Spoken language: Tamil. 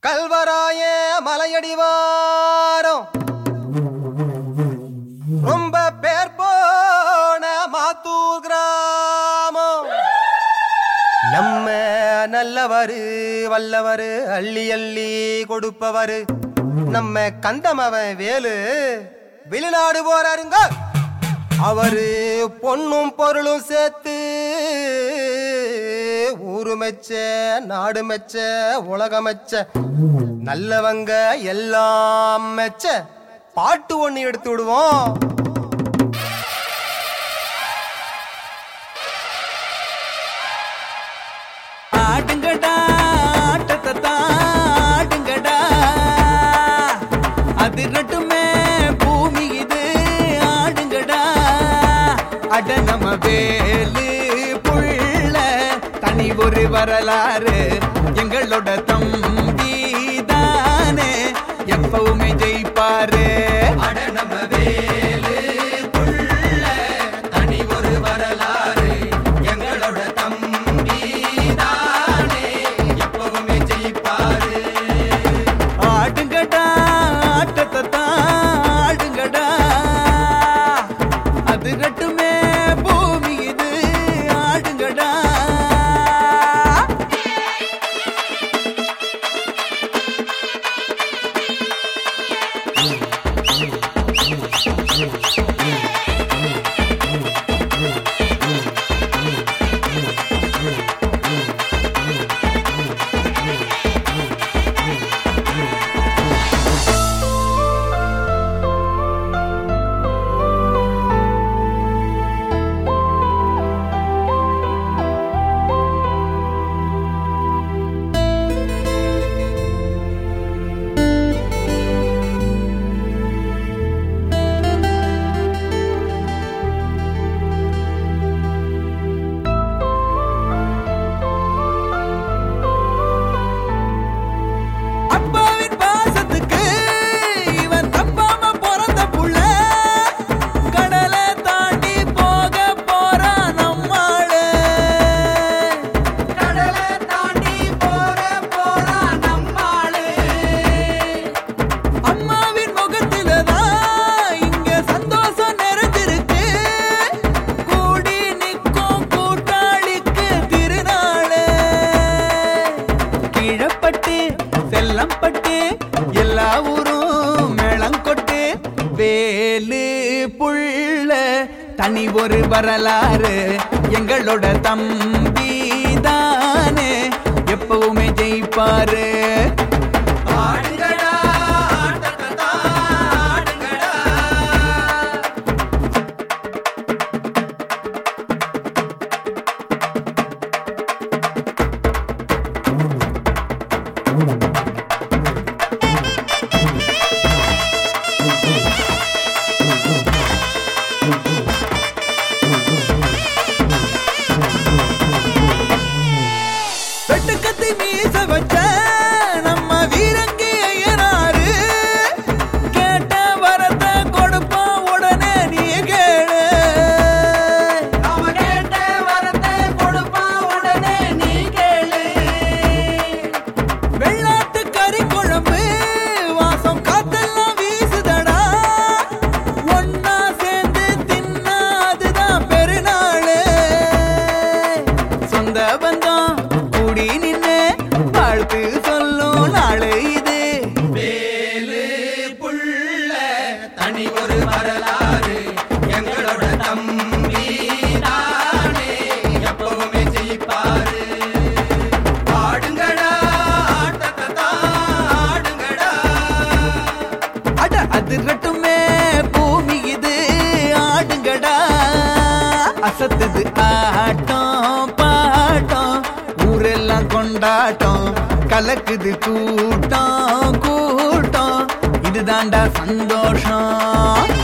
கல்வராய மலையடிவாரம் ரொம்ப பேர் போன மாத்தூர் கிராமம் நம்ம நல்லவரு வல்லவரு அள்ளி அள்ளி கொடுப்பவரு நம்ம கந்தமவன் வேலு வெளிநாடு போறாருங்க அவரு பொண்ணும் பொருளும் சேர்த்து ஊரு மெச்ச நாடு மெச்ச உலகம் மெச்ச நல்லவங்க எல்லாம் மெச்ச பாட்டு ஒண்ணு எடுத்து விடுவோம் ஆடுங்கடா ஆட்டத்தை தான் ஆடுங்கடா அதிரட்டுமே பூமி இது ஆடுங்கடா அட நம்ம வேலு புள்ள தனி ஒரு வரலாறு எங்களோட தம்பி தானே எப்பவுமே ஜெயிப்பாரு அட நம்ம வேலு புள்ள தனி ஒரு வரலாறு எங்களோட தம்பி தானே எப்பவுமே ஜெயிப்பாரு ஆடுங்கடா ஆட்டத்தை தான் ஆடுங்கடா அது ரட்டுமே பூமி இது ஆடுங்கடா அப்பாவின் பாசத்துக்கு இவன் தப்பாம பிறந்த புள்ள கடலை தாண்டி போக போறான் நம்மாளு கடலை தாண்டி போக போறான் நம்மாளு அம்மாவின் முகத்தில தான் இங்க சந்தோஷம் நிறைஞ்சிருக்கு கூடி நிற்கும் கூட்டாளிக்கு திருநாளு கீழப்பட்டு செல்லம்பட்டு எல்லா ஊரும் மேளங்கொட்டு வேலு புள்ள தனி ஒரு வரலாறு எங்களோட தம்பி தானே எப்பவுமே ஜெயிப்பாரு ஆடுங்கடா ஆட்டத்தை தான் ஆடுங்கடா வெட்டுக்கத்தி மீச வச்ச நம்ம வீரங்கி ஐயனாரு கேட்ட வரத கொடுப்பான் உடனே நீ கேளு அவன் கேட்ட வரத கொடுப்பான் உடனே நீ கேளு வெள்ளாட்டு கறி குழம்பு வாசம் காத்தெல்லாம் வீசுதடா ஒன்னா சேர்ந்து தின்னா அதுதான் பெருநாளு சொந்த பந்தம் கூடி நின்னு வாழ்த்து சொல்லும் நாளு இது வேலு புள்ள தனி ஒரு வரலாறு எங்களோட தம்பி தானே எப்பவுமே ஜெயிப்பாரு ஆடுங்கடா ஆட்டத்தை தான் ஆடுங்கடா அட அதிரட்டுமே பூமி இது ஆடுங்கடா அசத்துது ஆட்டம் பாட்டம் ஊரெல்லாம் கொண்டாட்டம் கலக்குது கூட்டம் கூட்டம் இதுதான்டா சந்தோஷம்